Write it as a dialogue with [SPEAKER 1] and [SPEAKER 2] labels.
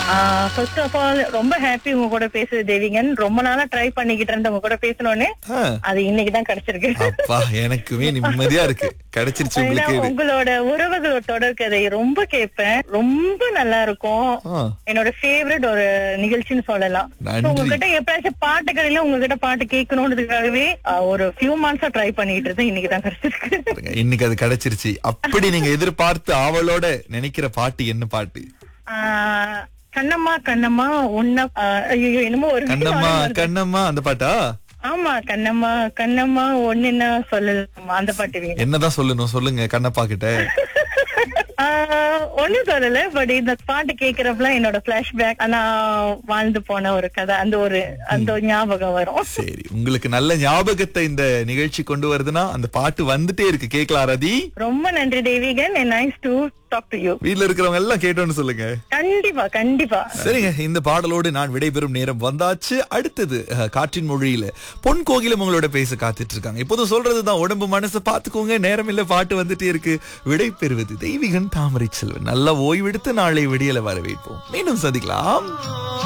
[SPEAKER 1] First of all ரொம்ப happy உங்க கூட பேசுறது தேவிங்கன் ரொம்ப நாளா ட்ரை பண்ணிக்கிட்டு இருந்த உங்க கூட பேசணும்னு
[SPEAKER 2] ஆ,
[SPEAKER 1] அது இன்னைக்கு தான் கிடைச்சிருக்கு
[SPEAKER 2] அப்பா எனக்குமே நிம்மதியா இருக்கு கிடைச்சிருச்சு
[SPEAKER 1] ஏன்னா
[SPEAKER 2] உங்களுக்கு
[SPEAKER 1] உங்களோட உறவுகளோட தொடர்கதை ரொம்ப கேட்பேன் ரொம்ப நல்லா இருக்கும்
[SPEAKER 2] ஆ,
[SPEAKER 1] என்னோட ஃபேவரட் ஒரு நிகழ்ச்சின்னு சொல்லலாம்
[SPEAKER 2] நன்றி.
[SPEAKER 1] So, உங்ககிட்ட எப்பயாச்சும் பாட்டுகளில உங்ககிட்ட பாட்டு கேட்கணுன்றதுக்காகவே ஆஹ், ஒரு ஃபியூ மந்த்ஸா ட்ரை பண்ணிட்டு இருந்தேன் இன்னைக்கு தான் கிடைச்சிருக்கு
[SPEAKER 2] பாருங்க, இன்னைக்கு அது கிடைச்சிருச்சு அப்படி நீங்க எதிர்பார்த்து ஆவலோட நினைக்கிற பாட்டு என்ன பாட்டு
[SPEAKER 1] ஆஹ், கண்ணம்மா கண்ணம்மா உன்ன ஆஹ், ஐயோ என்னமோ ஒரு
[SPEAKER 2] கண்ணம்மா
[SPEAKER 1] song வருது.
[SPEAKER 2] கண்ணம்மா அந்த பாட்டா
[SPEAKER 1] ஆமா கண்ணம்மா கண்ணம்மா ஒண்ணுன்னா சொல்லலாமா அந்த பாட்டு வேணும்
[SPEAKER 2] என்னதான் சொல்லணும் சொல்லுங்க கண்ணப்பா கிட்ட
[SPEAKER 1] ஆஹ், ஒண்ணும் சொல்லல பட் இந்த பாட்டு கேக்குறப்பலாம் என்னோட பிளாஷ்பேக் ஆனா வாழ்ந்து போன ஒரு கதை அந்த ஒரு அந்த ஒரு ஞாபகம் வரும்
[SPEAKER 2] சரி உங்களுக்கு நல்ல ஞாபகத்தை இந்த நிகழ்ச்சி கொண்டு வருதுன்னா அந்த பாட்டு வந்துட்டே இருக்கு கேக்கலாம் ரதி
[SPEAKER 1] ரொம்ப நன்றி Devikan nice to talk to you
[SPEAKER 2] வீட்ல இருக்கிறவங்க எல்லாம் கேட்டோன்னு சொல்லுங்க
[SPEAKER 1] கண்டிப்பா கண்டிப்பா
[SPEAKER 2] சரிங்க இந்த பாடலோடு நான் விடைபெறும் நேரம் வந்தாச்சு அடுத்தது அஹ், காற்றின் மொழியில பொன் கோகிலம் உங்களோட பேச காத்துட்டு இருக்காங்க இப்போதும் சொல்றதுதான் உடம்பு மனசை பாத்துக்கோங்க நேரம் இல்ல பாட்டு வந்துட்டே இருக்கு விடை பெறுவது தெய்வீகன் தாமரை செல்வன் நல்லா ஓய்வெடுத்து நாளை விடியல வரவேற்போம் மீண்டும் சந்திக்கலாம்